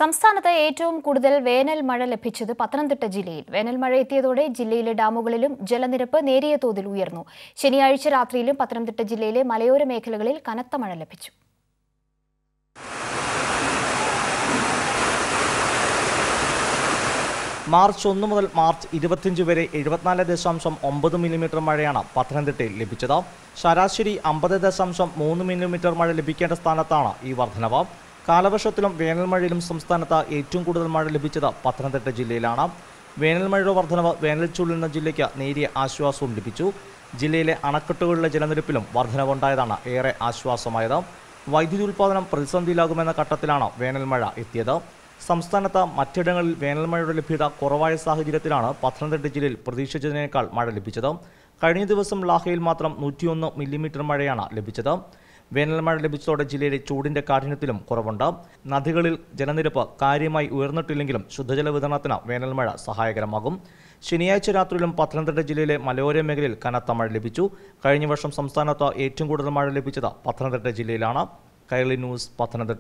സംസ്ഥാനത്ത് ഏറ്റവും കൂടുതൽ വേനൽ മഴ ലഭിച്ചത് പത്തനംതിട്ട ജില്ലയിൽ വേനൽ മഴ എത്തിയതോടെ ജില്ലയിലെ ഡാമുകളിലും ജലനിരപ്പ് നേരിയ തോതിൽ ഉയർന്നു ശനിയാഴ്ച രാത്രിയിലും പത്തനംതിട്ട ജില്ലയിലെ മലയോര മേഖലകളിൽ കനത്ത മഴ ലഭിച്ചു മാർച്ച് ഒന്ന് മുതൽ മാർച്ച് ഇരുപത്തിയഞ്ച് വരെ എഴുപത്തിനാല് ദശാംശം ഒമ്പത് മില്ലിമീറ്റർ മഴയാണ് പത്തനംതിട്ടയിൽ ലഭിച്ചത് ശരാശരി അമ്പത് ദശാംശം മൂന്ന് മില്ലിമീറ്റർ മഴ ലഭിക്കേണ്ട സ്ഥാനത്താണ് ഈ വർധനവ് കാലവർഷത്തിലും വേനൽമഴയിലും സംസ്ഥാനത്ത് ഏറ്റവും കൂടുതൽ മഴ ലഭിച്ചത് പത്തനംതിട്ട ജില്ലയിലാണ് വേനൽമഴയുടെ വർധനവ് വേനൽ ചൂടുന്ന ജില്ലയ്ക്ക് നേരിയ ആശ്വാസവും ലഭിച്ചു ജില്ലയിലെ അണക്കെട്ടുകളിലെ ജലനിരപ്പിലും വർധനവുണ്ടായതാണ് ഏറെ ആശ്വാസമായത് വൈദ്യുതി ഉൽപ്പാദനം പ്രതിസന്ധിയിലാകുമെന്ന ഘട്ടത്തിലാണ് വേനൽമഴ എത്തിയത് സംസ്ഥാനത്ത് മറ്റിടങ്ങളിൽ വേനൽമഴയുടെ ലഭ്യത കുറവായ സാഹചര്യത്തിലാണ് പത്തനംതിട്ട ജില്ലയിൽ പ്രതീക്ഷിച്ചതിനേക്കാൾ മഴ ലഭിച്ചത് കഴിഞ്ഞ ദിവസം ലാഹയിൽ മാത്രം നൂറ്റിയൊന്ന് മില്ലിമീറ്റർ മഴയാണ് ലഭിച്ചത് വേനൽമഴ ലഭിച്ചതോടെ ജില്ലയിലെ ചൂടിന്റെ കാഠിന്യത്തിലും കുറവുണ്ട് നദികളിൽ ജലനിരപ്പ് കാര്യമായി ഉയർന്നിട്ടില്ലെങ്കിലും ശുദ്ധജല വിതരണത്തിന് വേനൽമഴ സഹായകരമാകും ശനിയാഴ്ച രാത്രിയിലും പത്തനംതിട്ട ജില്ലയിലെ മലയോര മേഖലയിൽ കനത്ത മഴ ലഭിച്ചു കഴിഞ്ഞ വർഷം സംസ്ഥാനത്ത് ഏറ്റവും കൂടുതൽ മഴ ലഭിച്ചത് പത്തനംതിട്ട ജില്ലയിലാണ് കൈരളി ന്യൂസ് പത്തനംതിട്ട